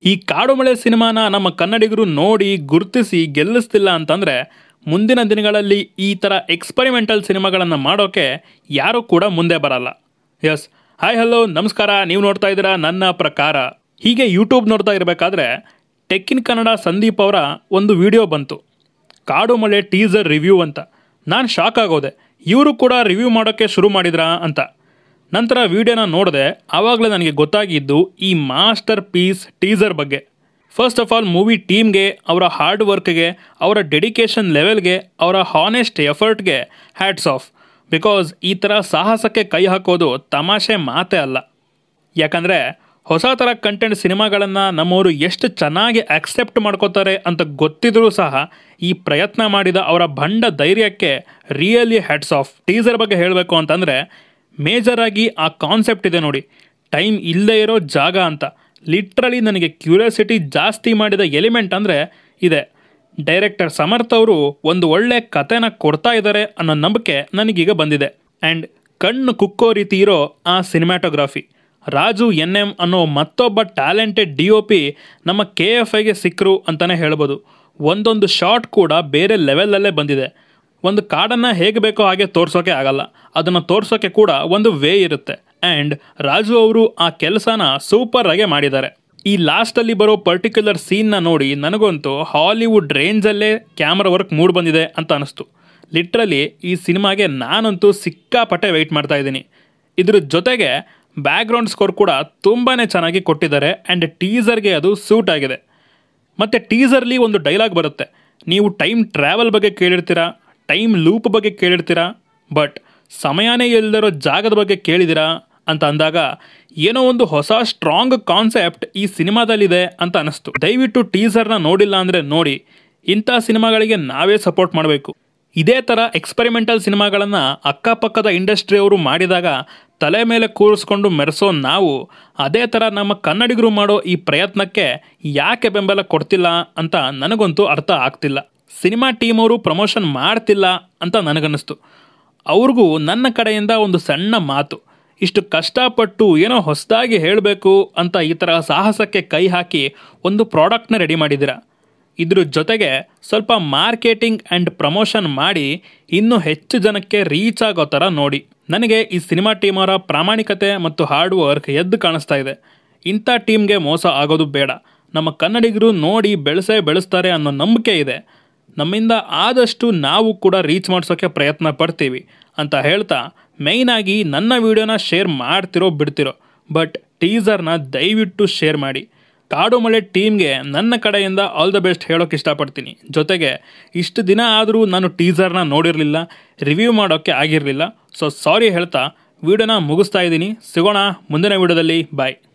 ಈ ಕಾಡು ಮಳೆ ಸಿನಿಮಾನ ನಮ್ಮ ಕನ್ನಡಿಗರು ನೋಡಿ ಗುರುತಿಸಿ ಗೆಲ್ಲಿಸ್ತಿಲ್ಲ ಅಂತಂದರೆ ಮುಂದಿನ ದಿನಗಳಲ್ಲಿ ಈ ಥರ ಎಕ್ಸ್ಪರಿಮೆಂಟಲ್ ಸಿನಿಮಾಗಳನ್ನು ಮಾಡೋಕ್ಕೆ ಯಾರೂ ಕೂಡ ಮುಂದೆ ಬರಲ್ಲ ಎಸ್ ಹಾಯ್ ಹಲೋ ನಮಸ್ಕಾರ ನೀವು ನೋಡ್ತಾ ಇದ್ದೀರಾ ನನ್ನ ಪ್ರಕಾರ ಹೀಗೆ ಯೂಟ್ಯೂಬ್ ನೋಡ್ತಾ ಇರಬೇಕಾದ್ರೆ ಟೆಕ್ಕಿನ್ ಕನ್ನಡ ಸಂದೀಪ್ ಅವರ ಒಂದು ವಿಡಿಯೋ ಬಂತು ಕಾಡು ಮಳೆ ಟೀಸರ್ ರಿವ್ಯೂ ಅಂತ ನಾನು ಶಾಕ್ ಆಗೋದೆ ಇವರು ಕೂಡ ರಿವ್ಯೂ ಮಾಡೋಕ್ಕೆ ಶುರು ಮಾಡಿದ್ರಾ ಅಂತ ನಂತರ ವಿಡಿಯೋನ ನೋಡಿದೆ ಆವಾಗಲೇ ನನಗೆ ಗೊತ್ತಾಗಿದ್ದು ಈ ಮಾಸ್ಟರ್ ಪೀಸ್ ಟೀಸರ್ ಬಗ್ಗೆ ಫಸ್ಟ್ ಆಫ್ ಆಲ್ ಮೂವಿ ಟೀಮ್ಗೆ ಅವರ ಹಾರ್ಡ್ ವರ್ಕ್ಗೆ ಅವರ ಡೆಡಿಕೇಶನ್ ಲೆವೆಲ್ಗೆ ಅವರ ಹಾನೆಸ್ಟ್ ಎಫರ್ಟ್ಗೆ ಹ್ಯಾಟ್ಸ್ ಆಫ್ ಬಿಕಾಸ್ ಈ ಥರ ಸಾಹಸಕ್ಕೆ ಕೈ ಹಾಕೋದು ತಮಾಷೆ ಮಾತೇ ಅಲ್ಲ ಯಾಕಂದರೆ ಹೊಸ ಥರ ಕಂಟೆಂಟ್ ಸಿನಿಮಾಗಳನ್ನು ನಮ್ಮವರು ಎಷ್ಟು ಚೆನ್ನಾಗಿ ಆಕ್ಸೆಪ್ಟ್ ಮಾಡ್ಕೋತಾರೆ ಅಂತ ಗೊತ್ತಿದ್ರೂ ಸಹ ಈ ಪ್ರಯತ್ನ ಮಾಡಿದ ಅವರ ಬಂಡ ಧೈರ್ಯಕ್ಕೆ ರಿಯಲಿ ಹೆಡ್ಸ್ ಆಫ್ ಟೀಸರ್ ಬಗ್ಗೆ ಹೇಳಬೇಕು ಅಂತಂದರೆ ಮೇಜರಾಗಿ ಆ ಕಾನ್ಸೆಪ್ಟ್ ಇದೆ ನೋಡಿ ಟೈಮ್ ಇಲ್ಲದೇ ಇರೋ ಜಾಗ ಅಂತ ಲಿಟ್ರಲಿ ನನಗೆ ಕ್ಯೂರಿಯಾಸಿಟಿ ಜಾಸ್ತಿ ಮಾಡಿದ ಎಲಿಮೆಂಟ್ ಅಂದರೆ ಇದೆ ಡೈರೆಕ್ಟರ್ ಸಮರ್ಥ್ ಅವರು ಒಂದು ಒಳ್ಳೆ ಕಥೆನ ಕೊಡ್ತಾ ಇದ್ದಾರೆ ಅನ್ನೋ ನಂಬಿಕೆ ನನಗೀಗ ಬಂದಿದೆ ಆ್ಯಂಡ್ ಕಣ್ಣು ಕುಕ್ಕೋ ರೀತಿ ಇರೋ ಆ ಸಿನಿಮ್ಯಾಟೋಗ್ರಫಿ ರಾಜು ಎನ್ ಎಮ್ ಅನ್ನೋ ಮತ್ತೊಬ್ಬ ಟ್ಯಾಲೆಂಟೆಡ್ ಡಿ ಒ ಪಿ ನಮ್ಮ ಕೆ ಎಫ್ ಐಗೆ ಸಿಕ್ಕರು ಅಂತಲೇ ಹೇಳ್ಬೋದು ಒಂದೊಂದು ಶಾಟ್ ಕೂಡ ಬೇರೆ ಲೆವೆಲಲ್ಲೇ ಬಂದಿದೆ ಒಂದು ಕಾಡನ್ನು ಹೇಗೆ ಬೇಕೋ ಹಾಗೆ ತೋರ್ಸೋಕೆ ಆಗಲ್ಲ ಅದನ್ನು ತೋರ್ಸೋಕೆ ಕೂಡ ಒಂದು ವೇ ಇರುತ್ತೆ ಆ್ಯಂಡ್ ರಾಜು ಅವರು ಆ ಕೆಲಸನ ಸೂಪರ್ ಆಗಿ ಮಾಡಿದ್ದಾರೆ ಈ ಲಾಸ್ಟಲ್ಲಿ ಬರೋ ಪರ್ಟಿಕ್ಯುಲರ್ ಸೀನ್ನ ನೋಡಿ ನನಗಂತೂ ಹಾಲಿವುಡ್ ರೇಂಜಲ್ಲೇ ಕ್ಯಾಮ್ರಾ ವರ್ಕ್ ಮೂಡ್ ಬಂದಿದೆ ಅಂತ ಅನಿಸ್ತು ಲಿಟ್ರಲಿ ಈ ಸಿನಿಮಾಗೆ ನಾನಂತೂ ಸಿಕ್ಕಾಪಟ್ಟೆ ವೆಯ್ಟ್ ಮಾಡ್ತಾ ಇದ್ದೀನಿ ಇದ್ರ ಜೊತೆಗೆ ಬ್ಯಾಕ್ಗ್ರೌಂಡ್ ಸ್ಕೋರ್ ಕೂಡ ತುಂಬಾ ಚೆನ್ನಾಗಿ ಕೊಟ್ಟಿದ್ದಾರೆ ಆ್ಯಂಡ್ ಟೀಸರ್ಗೆ ಅದು ಸೂಟ್ ಆಗಿದೆ ಮತ್ತು ಟೀಸರ್ಲಿ ಒಂದು ಡೈಲಾಗ್ ಬರುತ್ತೆ ನೀವು ಟೈಮ್ ಟ್ರಾವೆಲ್ ಬಗ್ಗೆ ಕೇಳಿರ್ತೀರಾ ಟೈಮ್ ಲೂಪ್ ಬಗ್ಗೆ ಕೇಳಿರ್ತೀರಾ ಬಟ್ ಸಮಯನೇ ಇಲ್ಲದಿರೋ ಜಾಗದ ಬಗ್ಗೆ ಕೇಳಿದ್ದೀರಾ ಅಂತ ಅಂದಾಗ ಏನೋ ಒಂದು ಹೊಸ ಸ್ಟ್ರಾಂಗ್ ಕಾನ್ಸೆಪ್ಟ್ ಈ ಸಿನಿಮಾದಲ್ಲಿದೆ ಅಂತ ಅನಿಸ್ತು ದಯವಿಟ್ಟು ಟೀಸರ್ನ ನೋಡಿಲ್ಲ ಅಂದರೆ ನೋಡಿ ಇಂಥ ಸಿನಿಮಾಗಳಿಗೆ ನಾವೇ ಸಪೋರ್ಟ್ ಮಾಡಬೇಕು ಇದೇ ಥರ ಎಕ್ಸ್ಪೆರಿಮೆಂಟಲ್ ಸಿನಿಮಾಗಳನ್ನು ಅಕ್ಕಪಕ್ಕದ ಇಂಡಸ್ಟ್ರಿಯವರು ಮಾಡಿದಾಗ ತಲೆ ಮೇಲೆ ಕೂರಿಸ್ಕೊಂಡು ಮೆರೆಸೋ ನಾವು ಅದೇ ಥರ ನಮ್ಮ ಕನ್ನಡಿಗರು ಮಾಡೋ ಈ ಪ್ರಯತ್ನಕ್ಕೆ ಯಾಕೆ ಬೆಂಬಲ ಕೊಡ್ತಿಲ್ಲ ಅಂತ ನನಗಂತೂ ಅರ್ಥ ಆಗ್ತಿಲ್ಲ ಸಿನಿಮಾ ಟೀಮ್ ಅವರು ಪ್ರಮೋಷನ್ ಮಾಡ್ತಿಲ್ಲ ಅಂತ ನನಗನ್ನಿಸ್ತು ಅವ್ರಿಗೂ ನನ್ನ ಕಡೆಯಿಂದ ಒಂದು ಸಣ್ಣ ಮಾತು ಇಷ್ಟು ಕಷ್ಟಪಟ್ಟು ಏನೋ ಹೊಸದಾಗಿ ಹೇಳಬೇಕು ಅಂತ ಈ ಥರ ಸಾಹಸಕ್ಕೆ ಕೈ ಹಾಕಿ ಒಂದು ಪ್ರಾಡಕ್ಟ್ನ ರೆಡಿ ಮಾಡಿದ್ದೀರಾ ಇದ್ರ ಜೊತೆಗೆ ಸ್ವಲ್ಪ ಮಾರ್ಕೆಟಿಂಗ್ ಆ್ಯಂಡ್ ಪ್ರಮೋಷನ್ ಮಾಡಿ ಇನ್ನೂ ಹೆಚ್ಚು ಜನಕ್ಕೆ ರೀಚ್ ಆಗೋ ಥರ ನೋಡಿ ನನಗೆ ಈ ಸಿನಿಮಾ ಟೀಮರ ಪ್ರಾಮಾಣಿಕತೆ ಮತ್ತು ಹಾರ್ಡ್ ವರ್ಕ್ ಎದ್ದು ಕಾಣಿಸ್ತಾ ಇದೆ ಇಂಥ ಟೀಮ್ಗೆ ಮೋಸ ಆಗೋದು ಬೇಡ ನಮ್ಮ ಕನ್ನಡಿಗರು ನೋಡಿ ಬೆಳೆಸೇ ಬೆಳೆಸ್ತಾರೆ ಅನ್ನೋ ನಂಬಿಕೆ ಇದೆ ನಮ್ಮಿಂದ ಆದಷ್ಟು ನಾವು ಕೂಡ ರೀಚ್ ಮಾಡಿಸೋಕ್ಕೆ ಪ್ರಯತ್ನ ಪಡ್ತೀವಿ ಅಂತ ಹೇಳ್ತಾ ಮೇಯ್ನಾಗಿ ನನ್ನ ವೀಡಿಯೋನ ಶೇರ್ ಮಾಡ್ತಿರೋ ಬಿಡ್ತಿರೋ ಬಟ್ ಟೀಸರ್ನ ದಯವಿಟ್ಟು ಶೇರ್ ಮಾಡಿ ಕಾಡು ಮಳೆ ಟೀಮ್ಗೆ ನನ್ನ ಕಡೆಯಿಂದ ಆಲ್ ದ ಬೆಸ್ಟ್ ಹೇಳೋಕೆ ಇಷ್ಟಪಡ್ತೀನಿ ಜೊತೆಗೆ ಇಷ್ಟು ದಿನ ಆದರೂ ನಾನು ಟೀಸರ್ನ ನೋಡಿರಲಿಲ್ಲ ರಿವ್ಯೂ ಮಾಡೋಕ್ಕೆ ಆಗಿರಲಿಲ್ಲ ಸೊ ಸಾರಿ ಹೇಳ್ತಾ ವೀಡಿಯೋನ ಮುಗಿಸ್ತಾ ಇದ್ದೀನಿ ಸಿಗೋಣ ಮುಂದಿನ ವೀಡಿಯೋದಲ್ಲಿ ಬಾಯ್